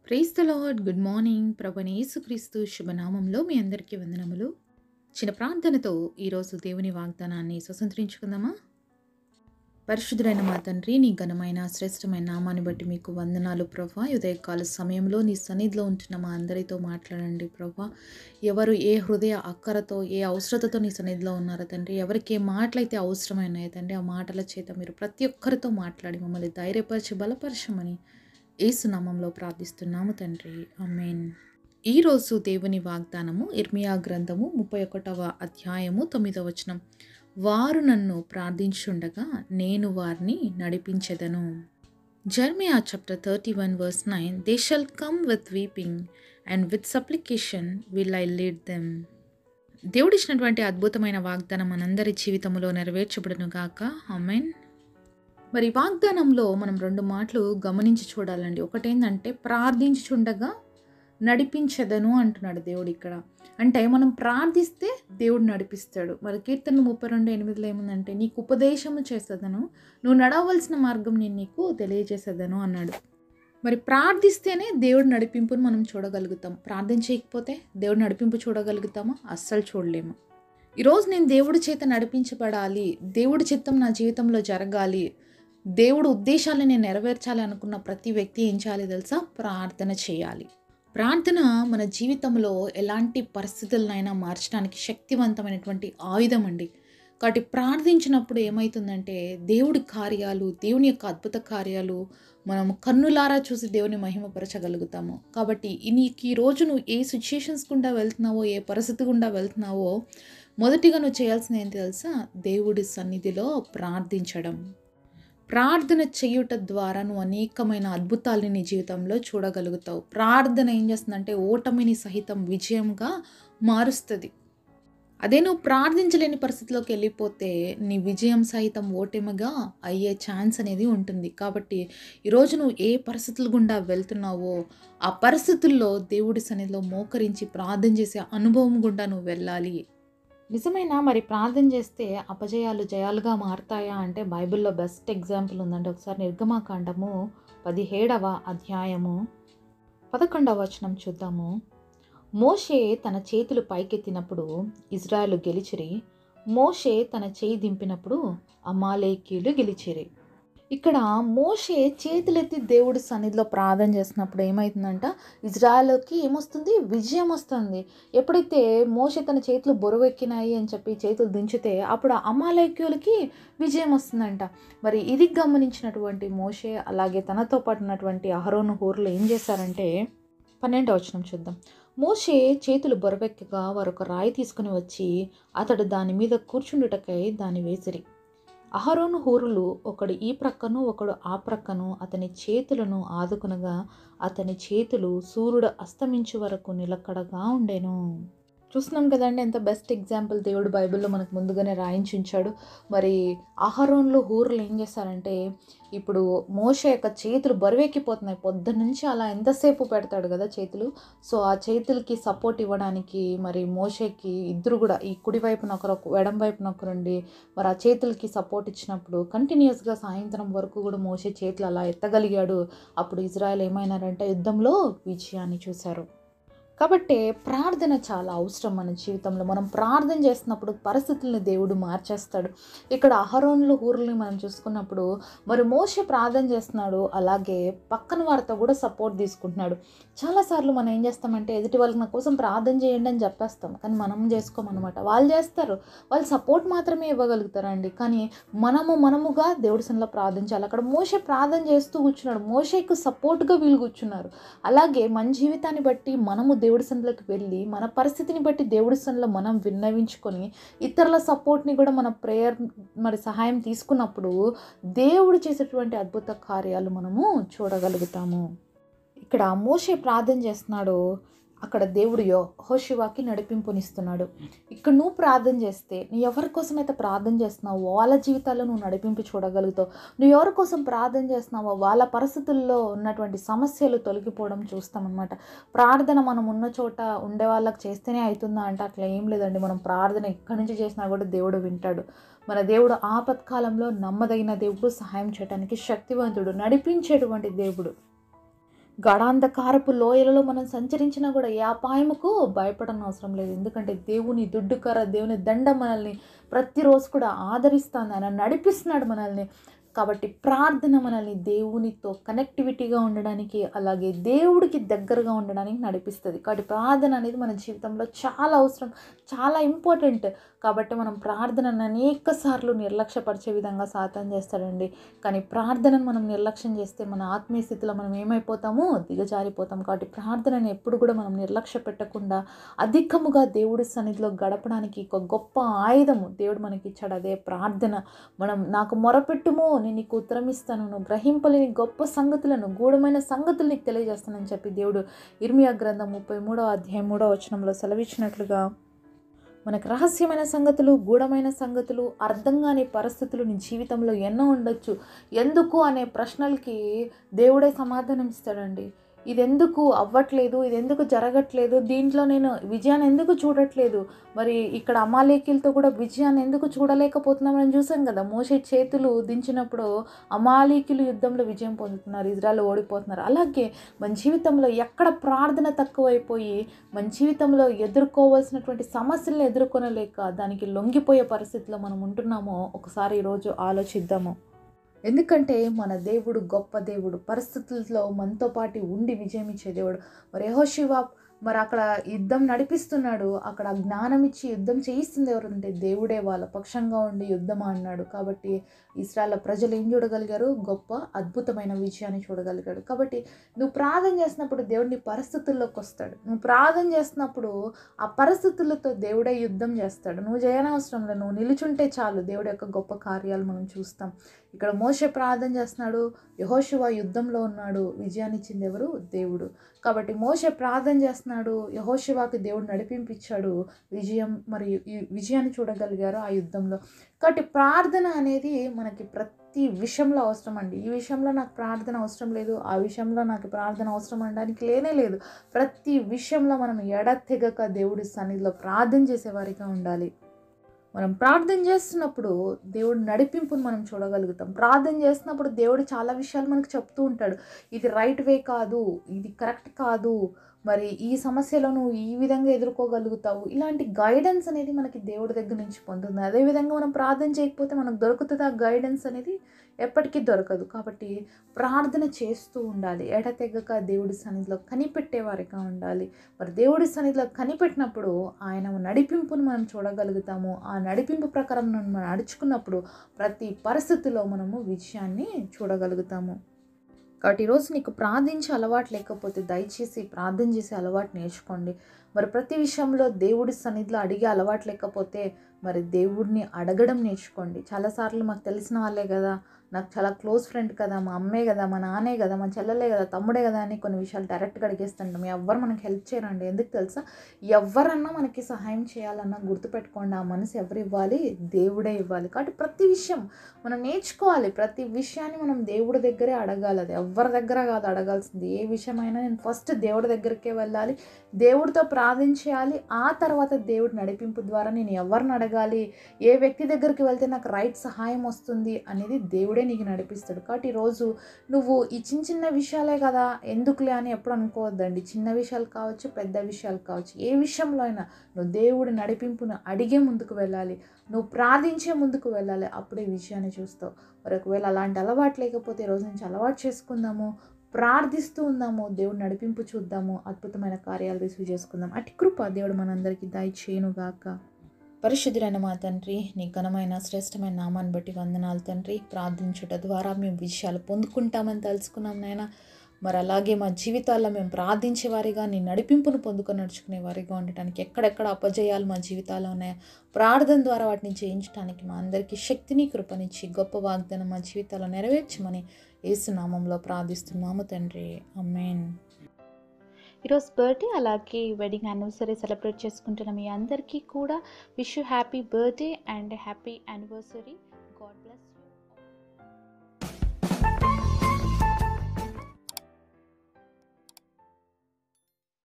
praise the lord good morning ప్రభుని యేసుక్రీస్తు శుభనామంలో మీ అందరికీ వందనములు చిన్న ప్రార్థనతో ఈరోజు దేవుని వాగ్దానాన్ని స్వతంత్రించుకుందామా పరిశుద్ధుడైన మా తండ్రి నీ ఘనమైన శ్రేష్టమైన నామాన్ని బట్టి మీకు వందనాలు ప్రభా ఉదయకాల సమయంలో నీ సన్నిధిలో ఉంటున్న మా అందరితో మాట్లాడండి ప్రభా ఎవరు ఏ హృదయ అక్కరతో ఏ అవసరతతో నీ సన్నిధిలో ఉన్నారో తండ్రి ఎవరికి ఏ మాటలైతే అవసరమైనాయో తండ్రి ఆ మాటల చేత మీరు ప్రతి ఒక్కరితో మాట్లాడి మమ్మల్ని ధైర్యపరిచి బలపరచమని ఏసునామంలో ప్రార్థిస్తున్నాము తండ్రి అమేన్ ఈరోజు దేవుని వాగ్దానము ఇర్మియా గ్రంథము ముప్పై ఒకటవ అధ్యాయము తొమ్మిదవ వచనం వారు నన్ను ప్రార్థించుండగా నేను వారిని నడిపించెదను Jeremiah chapter thirty one verse nine they shall come with weeping and with supplication will I lead them దేవుడిచ్చినటువంటి అద్భుతమైన వాగ్దానం మనందరి జీవితంలో నెరవేర్చబడును గాక అమెన్ మరి ఈ వాగ్దానంలో మనం రెండు మాటలు గమనించి చూడాలండి ఒకటేంటంటే ప్రార్థించుచుండగా నడిపించదను అంటున్నాడు దేవుడు ఇక్కడ అంటే మనం ప్రార్థిస్తే దేవుడు నడిపిస్తాడు మరి కీర్తన ముప్పై రెండు ఎనిమిదిలో ఏముందంటే నీకు ఉపదేశము చేసేదను నువ్వు నడవలసిన మార్గం నేను నీకు తెలియజేసేదను అన్నాడు మరి ప్రార్థిస్తేనే దేవుడు నడిపింపును మనం చూడగలుగుతాం ప్రార్థన చేయకపోతే దేవుడు నడిపింపు చూడగలుగుతామా అస్సలు చూడలేము ఈరోజు నేను దేవుడి చేత నడిపించబడాలి దేవుడి చిత్తం నా జీవితంలో జరగాలి దేవుడు ఉద్దేశాలను నేను నెరవేర్చాలి అనుకున్న ప్రతి వ్యక్తి ఏం చేయాలి తెలుసా ప్రార్థన చేయాలి ప్రార్థన మన జీవితంలో ఎలాంటి పరిస్థితులనైనా మార్చడానికి శక్తివంతమైనటువంటి ఆయుధం అండి కాబట్టి ప్రార్థించినప్పుడు ఏమవుతుందంటే దేవుడి కార్యాలు దేవుని యొక్క అద్భుత కార్యాలు మనం కన్నులారా చూసి దేవుని మహిమపరచగలుగుతాము కాబట్టి ఈ నీకు ఈ రోజు నువ్వు ఏ సిచ్యుయేషన్స్ గుండా వెళ్తున్నావో ఏ పరిస్థితి గుండా వెళ్తున్నావో మొదటిగా నువ్వు చేయాల్సింది ఏంటి తెలుసా దేవుడి సన్నిధిలో ప్రార్థించడం ప్రార్థన చేయుట ద్వారా నువ్వు అనేకమైన అద్భుతాలని నీ జీవితంలో చూడగలుగుతావు ప్రార్థన ఏం చేస్తుందంటే ఓటమిని సహితం విజయంగా మారుస్తుంది అదే నువ్వు ప్రార్థించలేని పరిస్థితిలోకి వెళ్ళిపోతే నీ విజయం సహితం ఓటమిగా అయ్యే ఛాన్స్ అనేది ఉంటుంది కాబట్టి ఈరోజు నువ్వు ఏ పరిస్థితుల గుండా వెళ్తున్నావో ఆ పరిస్థితుల్లో దేవుడి సన్నిధిలో మోకరించి ప్రార్థన చేసే అనుభవం గుండా నువ్వు వెళ్ళాలి నిజమైన మరి ప్రార్థన చేస్తే అపజయాలు జయాలుగా మారుతాయా అంటే బైబిల్లో బెస్ట్ ఎగ్జాంపుల్ ఉందంటే ఒకసారి నిర్గమాకాండము పదిహేడవ అధ్యాయము పదకొండవ వచనం చూద్దాము మోషే తన చేతులు పైకెత్తినప్పుడు ఇజ్రాయెల్ గెలిచిరి మోషే తన చేయి దింపినప్పుడు అమాలేకీలు గెలిచిరి ఇక్కడ మోషే చేతులెత్తి దేవుడి సన్నిధిలో ప్రార్థన చేసినప్పుడు ఏమవుతుందంట ఇజ్రాయల్కి ఏమొస్తుంది విజయం వస్తుంది ఎప్పుడైతే మోషే తన చేతులు బొరువెక్కినాయి అని చెప్పి చేతులు దించితే అప్పుడు అమాలయకులకి విజయం వస్తుందంట మరి ఇది గమనించినటువంటి మోషే అలాగే తనతో పాటు ఉన్నటువంటి అహరోను హూర్లు ఏం చేశారంటే పన్నెండవ వచనం చూద్దాం మోషే చేతులు బొరవెక్కగా వారు ఒక రాయి తీసుకుని వచ్చి అతడు దాని మీద కూర్చుండుటకై దాన్ని వేసిరి అహరోను హూరులు ఒకడు ఈ ప్రక్కను ఒకడు ఆ ప్రక్కను అతని చేతులను ఆదుకునగా అతని చేతులు సూర్యుడు అస్తమించు వరకు నిలకడగా ఉండేను చూస్తున్నాం కదండి ఎంత బెస్ట్ ఎగ్జాంపుల్ దేవుడు బైబిల్లో మనకు ముందుగానే రాయించి ఉంచాడు మరి అహరోన్లు హూర్లు ఏం చేస్తారంటే ఇప్పుడు మోష యొక్క చేతులు బరువెక్కిపోతున్నాయి పొద్దున్న నుంచి అలా ఎంతసేపు పెడతాడు కదా చేతులు సో ఆ చేతులకి సపోర్ట్ ఇవ్వడానికి మరి మోషేకి ఇద్దరు కూడా ఈ కుడి వైపున ఒకరు ఎడం వైపున ఒకరుండి మరి ఆ చేతులకి సపోర్ట్ ఇచ్చినప్పుడు కంటిన్యూస్గా సాయంత్రం వరకు కూడా మోసే చేతులు అలా ఎత్తగలిగాడు అప్పుడు ఇజ్రాయెల్ ఏమైనారంటే యుద్ధంలో విజయాన్ని చూశారు కాబట్టి ప్రార్థన చాలా అవసరం మన జీవితంలో మనం ప్రార్థన చేస్తున్నప్పుడు పరిస్థితులను దేవుడు మార్చేస్తాడు ఇక్కడ అహరోన్లు ఊర్లని మనం చూసుకున్నప్పుడు మరి మోసే ప్రార్థన చేస్తున్నాడు అలాగే పక్కన వారితో కూడా సపోర్ట్ తీసుకుంటున్నాడు చాలాసార్లు మనం ఏం చేస్తామంటే ఎదుటి వాళ్ళకి నా కోసం ప్రార్థన చేయండి అని చెప్పేస్తాం కానీ మనం చేసుకోమన్నమాట వాళ్ళు చేస్తారు వాళ్ళు సపోర్ట్ మాత్రమే ఇవ్వగలుగుతారండి కానీ మనము మనముగా దేవుడి సన్నిలో ప్రార్థించాలి అక్కడ మోసే ప్రార్థన చేస్తూ కూర్చున్నాడు మోసేకు సపోర్ట్గా వీళ్ళు కూర్చున్నారు అలాగే మన జీవితాన్ని బట్టి మనము దేవుడి సన్నిలోకి వెళ్ళి మన పరిస్థితిని బట్టి దేవుడి సన్నిలో మనం విన్నవించుకొని ఇతరుల సపోర్ట్ని కూడా మన ప్రేయర్ మరి సహాయం తీసుకున్నప్పుడు దేవుడు చేసేటువంటి అద్భుత కార్యాలు మనము చూడగలుగుతాము ఇక్కడ మోషే ప్రార్థన చేస్తున్నాడు అక్కడ దేవుడు యో హోషివాకి నడిపింపునిస్తున్నాడు ఇక్కడ నువ్వు ప్రార్థన చేస్తే నువ్వు ఎవరి కోసమైతే ప్రార్థన చేస్తున్నావో వాళ్ళ జీవితాల్లో నువ్వు నడిపింపు చూడగలుగుతావు నువ్వు ఎవరి కోసం ప్రార్థన చేస్తున్నావో వాళ్ళ పరిస్థితుల్లో ఉన్నటువంటి సమస్యలు తొలగిపోవడం చూస్తామన్నమాట ప్రార్థన మనం ఉన్న చోట ఉండే వాళ్ళకి చేస్తేనే అవుతుందా అంటే అట్లా ఏం లేదండి మనం ప్రార్థన ఎక్కడి నుంచి చేసినా కూడా దేవుడు వింటాడు మన దేవుడు ఆపత్కాలంలో నమ్మదగిన దేవుడు సహాయం చేయడానికి శక్తివంతుడు నడిపించేటువంటి దేవుడు గాఢాంధకారపు లోయలలో మనం సంచరించినా కూడా ఏ అపాయముకు భయపడని అవసరం లేదు ఎందుకంటే దేవుని దుడ్డుకర దేవుని దండ మనల్ని ప్రతిరోజు కూడా ఆదరిస్తాను ఆయన నడిపిస్తున్నాడు మనల్ని కాబట్టి ప్రార్థన మనల్ని దేవునితో కనెక్టివిటీగా ఉండడానికి అలాగే దేవుడికి దగ్గరగా ఉండడానికి నడిపిస్తుంది కాబట్టి ప్రార్థన అనేది మన జీవితంలో చాలా అవసరం చాలా ఇంపార్టెంట్ కాబట్టి మనం ప్రార్థనను అనేక సార్లు నిర్లక్ష్యపరిచే విధంగా సాతం చేస్తాడండి కానీ ప్రార్థనను మనం నిర్లక్ష్యం చేస్తే మన ఆత్మీయ స్థితిలో మనం ఏమైపోతామో దిగజారిపోతాం కాబట్టి ప్రార్థనను ఎప్పుడు కూడా మనం నిర్లక్ష్య పెట్టకుండా అధికముగా దేవుడి సన్నిధిలో గడపడానికి ఒక గొప్ప ఆయుధము దేవుడు మనకి ఇచ్చాడు అదే ప్రార్థన మనం నాకు మొరపెట్టుమో నేను నీకు ఉత్తరం ఇస్తాను నువ్వు గ్రహింపలేని గొప్ప సంగతులను గూఢమైన సంగతులు నీకు తెలియజేస్తానని చెప్పి దేవుడు ఇర్మియా గ్రంథం ముప్పై మూడవ అధ్యాయం మూడవ వచనంలో సెలవిచ్చినట్లుగా మనకు రహస్యమైన సంగతులు గూఢమైన సంగతులు అర్థం కాని పరిస్థితులు నీ జీవితంలో ఎన్నో ఉండొచ్చు ఎందుకు అనే ప్రశ్నలకి దేవుడే సమాధానం ఇస్తాడండి ఇది ఎందుకు అవ్వట్లేదు ఇది ఎందుకు జరగట్లేదు దీంట్లో నేను విజయాన్ని ఎందుకు చూడట్లేదు మరి ఇక్కడ అమాలేకీలతో కూడా విజయాన్ని ఎందుకు చూడలేకపోతున్నామని చూసాం కదా మోసే చేతులు దించినప్పుడు అమాలీకులు యుద్ధంలో విజయం పొందుతున్నారు ఇజ్రాయల్ ఓడిపోతున్నారు అలాగే మన జీవితంలో ఎక్కడ ప్రార్థన తక్కువైపోయి మన జీవితంలో ఎదుర్కోవాల్సినటువంటి సమస్యలను ఎదుర్కొనలేక దానికి లొంగిపోయే పరిస్థితిలో మనం ఉంటున్నామో ఒకసారి ఈరోజు ఆలోచిద్దాము ఎందుకంటే మన దేవుడు గొప్ప దేవుడు పరిస్థితుల్లో మనతో పాటు ఉండి విజయం ఇచ్చే దేవుడు మరి యెహోషువ మరి అక్కడ యుద్ధం నడిపిస్తున్నాడు అక్కడ జ్ఞానం ఇచ్చి యుద్ధం చేయిస్తుంది ఎవరంటే దేవుడే వాళ్ళ పక్షంగా ఉండి యుద్ధం అన్నాడు కాబట్టి ఇస్రాయల్ ప్రజలు ఏం చూడగలిగారు గొప్ప అద్భుతమైన విజయాన్ని చూడగలిగాడు కాబట్టి నువ్వు ప్రార్థన చేసినప్పుడు దేవుడిని పరిస్థితుల్లోకి వస్తాడు నువ్వు ప్రార్థన చేసినప్పుడు ఆ పరిస్థితులతో దేవుడే యుద్ధం చేస్తాడు నువ్వు చేయనవసరం లేదు నువ్వు నిలుచుంటే చాలు దేవుడి యొక్క గొప్ప కార్యాలు మనం చూస్తాం ఇక్కడ మోసే ప్రార్థన చేస్తున్నాడు యహోశివ యుద్ధంలో ఉన్నాడు విజయాన్ని ఇచ్చింది ఎవరు దేవుడు కాబట్టి మోసే ప్రార్థన చేస్తున్నాడు యహోశివాకి దేవుడు నడిపింపించాడు విజయం మరియు ఈ విజయాన్ని చూడగలిగారు ఆ యుద్ధంలో కాబట్టి ప్రార్థన అనేది మనకి ప్రతి విషయంలో అవసరం అండి ఈ విషయంలో నాకు ప్రార్థన అవసరం లేదు ఆ విషయంలో నాకు ప్రార్థన అవసరం అనడానికి లేనే లేదు ప్రతి విషయంలో మనం ఎడతెగక దేవుడి సన్నిధిలో ప్రార్థన చేసేవారిగా ఉండాలి మనం ప్రార్థన చేస్తున్నప్పుడు దేవుడు నడిపింపును మనం చూడగలుగుతాం ప్రార్థన చేస్తున్నప్పుడు దేవుడు చాలా విషయాలు మనకు చెప్తూ ఉంటాడు ఇది రైట్ వే కాదు ఇది కరెక్ట్ కాదు మరి ఈ సమస్యలో నువ్వు ఈ విధంగా ఎదుర్కోగలుగుతావు ఇలాంటి గైడెన్స్ అనేది మనకి దేవుడి దగ్గర నుంచి పొందుతుంది అదేవిధంగా మనం ప్రార్థన చేయకపోతే మనకు దొరుకుతుంది ఆ గైడెన్స్ అనేది ఎప్పటికీ దొరకదు కాబట్టి ప్రార్థన చేస్తూ ఉండాలి ఎడతెగక దేవుడి సన్నిధిలో కనిపెట్టేవారిగా ఉండాలి మరి దేవుడి సన్నిధిలో కనిపెట్టినప్పుడు ఆయన నడిపింపును మనం చూడగలుగుతాము ఆ నడిపింపు ప్రకారం మనం నడుచుకున్నప్పుడు ప్రతి పరిస్థితిలో మనము విజయాన్ని చూడగలుగుతాము కాబట్టి ఈరోజు నీకు ప్రార్థించే అలవాటు లేకపోతే దయచేసి ప్రార్థన చేసే అలవాటు నేర్చుకోండి మరి ప్రతి విషయంలో దేవుడి సన్నిధిలో అడిగే అలవాటు లేకపోతే మరి దేవుడిని అడగడం నేర్చుకోండి చాలాసార్లు మాకు తెలిసిన వాళ్ళే కదా నాకు చాలా క్లోజ్ ఫ్రెండ్ కదా మా అమ్మే కదా మా నాన్నే కదా మా చెల్లెలే కదా తమ్ముడే కదా అని కొన్ని విషయాలు డైరెక్ట్గా అడిగేస్తుంటాం ఎవ్వరు మనకి హెల్ప్ చేయరండి ఎందుకు తెలుసా ఎవరన్నా మనకి సహాయం చేయాలన్నా గుర్తుపెట్టుకోండి ఆ మనసు ఎవరు ఇవ్వాలి దేవుడే ఇవ్వాలి కాబట్టి ప్రతి విషయం మనం నేర్చుకోవాలి ప్రతి విషయాన్ని మనం దేవుడి దగ్గరే అడగాలి అది ఎవరి దగ్గర కాదు అడగాల్సింది ఏ విషయమైనా నేను ఫస్ట్ దేవుడి దగ్గరికే వెళ్ళాలి దేవుడితో ప్రార్థించేయాలి ఆ తర్వాత దేవుడి నడిపింపు ద్వారా నేను ఎవరిని అడగాలి ఏ వ్యక్తి దగ్గరికి వెళ్తే నాకు రైట్ సహాయం వస్తుంది అనేది దేవుడే నీకు నడిపిస్తాడు కాబట్టి ఈరోజు నువ్వు ఈ చిన్న చిన్న విషయాలే కదా ఎందుకులే అని ఎప్పుడు అనుకోవద్దండి చిన్న విషయాలు కావచ్చు పెద్ద విషయాలు కావచ్చు ఏ విషయంలో అయినా నువ్వు దేవుడి నడిపింపును అడిగే ముందుకు వెళ్ళాలి నువ్వు ప్రార్థించే ముందుకు వెళ్ళాలి అప్పుడే విషయాన్ని చూస్తావు మరి ఒకవేళ అలాంటి అలవాటు లేకపోతే ఈరోజు నుంచి అలవాటు చేసుకుందాము ప్రార్థిస్తూ ఉందాము దేవుడు నడిపింపు చూద్దాము అద్భుతమైన కార్యాలు రిసీవ్ చేసుకుందాం అటు కృప దేవుడు మనందరికీ దయచేయునుగాక పరిశుద్ధులైన మా తండ్రి నీ ఘనమైన శ్రేష్టమైన నామాన్ని బట్టి వందనాలు తండ్రి ప్రార్థించుట ద్వారా మేము విషయాలు పొందుకుంటామని తెలుసుకున్నాం నాయన మరి అలాగే మా జీవితాల్లో మేము ప్రార్థించే వారిగా నీ నడిపింపును పొందుకొని నడుచుకునే వారిగా ఉండటానికి ఎక్కడెక్కడ అపజయాలు మా జీవితాల్లో ఉన్నాయో ప్రార్థన ద్వారా వాటిని జయించడానికి మా అందరికీ శక్తిని కృపనిచ్చి గొప్ప వాగ్దానం మా జీవితాల్లో నెరవేర్చమని ఏసునామంలో ప్రార్థిస్తున్నాము తండ్రి అమ్మేన్ ఈరోజు బర్త్డే అలాగే వెడ్డింగ్ యానివర్సరీ సెలబ్రేట్ చేసుకుంటున్న మీ అందరికీ కూడా wish you happy birthday and happy anniversary God bless